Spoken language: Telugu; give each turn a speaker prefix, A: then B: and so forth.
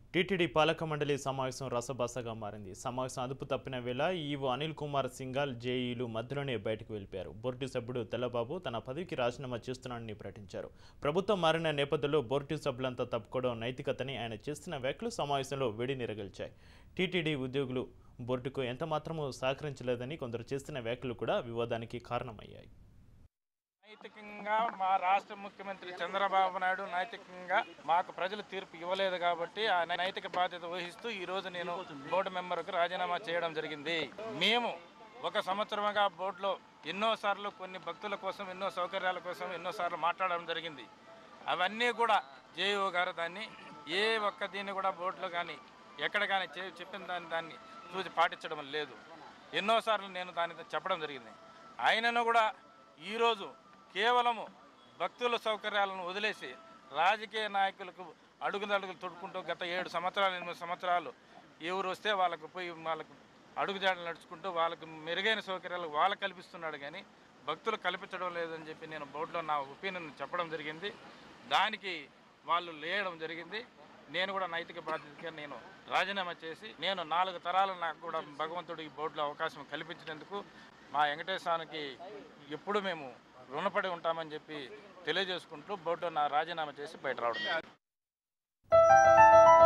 A: టీటీడీ పాలక మండలి సమావేశం రసబసగా మారింది సమావేశం అదుపు తప్పిన వేళ ఈవో అనిల్ కుమార్ సింగాల్ జేఈలు మధ్యలోనే బయటకు వెళ్ళిపోయారు బోర్డు సభ్యుడు తెల్లబాబు తన పదవికి రాజీనామా చేస్తున్నానని ప్రకటించారు ప్రభుత్వం మారిన నేపథ్యంలో బోర్డు సభ్యులంతా తప్పుకోవడం నైతికతని ఆయన చేస్తున్న వ్యాఖ్యలు సమావేశంలో వేడి నిరగల్చాయి టీటీడీ ఉద్యోగులు బోర్డుకు ఎంత మాత్రమూ సహకరించలేదని కొందరు చేస్తున్న వ్యాఖ్యలు కూడా వివాదానికి కారణమయ్యాయి
B: నైతికంగా మా రాష్ట్ర ముఖ్యమంత్రి చంద్రబాబు నాయుడు నైతికంగా మాకు ప్రజలు తీర్పు ఇవ్వలేదు కాబట్టి ఆ నైతిక బాధ్యత వహిస్తూ ఈ రోజు నేను బోర్డు మెంబర్కు రాజీనామా చేయడం జరిగింది మేము ఒక సంవత్సరముగా బోర్డులో ఎన్నోసార్లు కొన్ని భక్తుల కోసం ఎన్నో సౌకర్యాల కోసం ఎన్నోసార్లు మాట్లాడడం జరిగింది అవన్నీ కూడా జేఈఓ గారు దాన్ని ఏ ఒక్క దీన్ని కూడా బోర్డులో కానీ ఎక్కడ కానీ చే- చెప్పిన దాన్ని దాన్ని చూసి పాటించడం లేదు ఎన్నోసార్లు నేను దాన్ని చెప్పడం జరిగింది ఆయనను కూడా ఈరోజు కేవలము భక్తుల సౌకర్యాలను వదిలేసి రాజకీయ నాయకులకు అడుగుదడుగులు తొడుకుంటూ గత ఏడు సంవత్సరాలు ఎనిమిది సంవత్సరాలు ఎవరు వస్తే వాళ్ళకు పోయి వాళ్ళకు అడుగుజాడలు నడుచుకుంటూ వాళ్ళకు మెరుగైన సౌకర్యాలు వాళ్ళకు కల్పిస్తున్నాడు కానీ భక్తులు కల్పించడం లేదని చెప్పి నేను బోర్డులో నా ఒపీనియన్ చెప్పడం జరిగింది దానికి వాళ్ళు లేయడం జరిగింది నేను కూడా నైతిక బాధ్యతగా నేను రాజీనామా చేసి నేను నాలుగు తరాలు నాకు కూడా భగవంతుడికి బోర్డులో అవకాశం కల్పించినందుకు మా వెంకటేశ్వరానికి ఎప్పుడు మేము రుణపడి ఉంటామని చెప్పి తెలియజేసుకుంటూ బోర్డు నా రాజీనామా చేసి బయట రావడం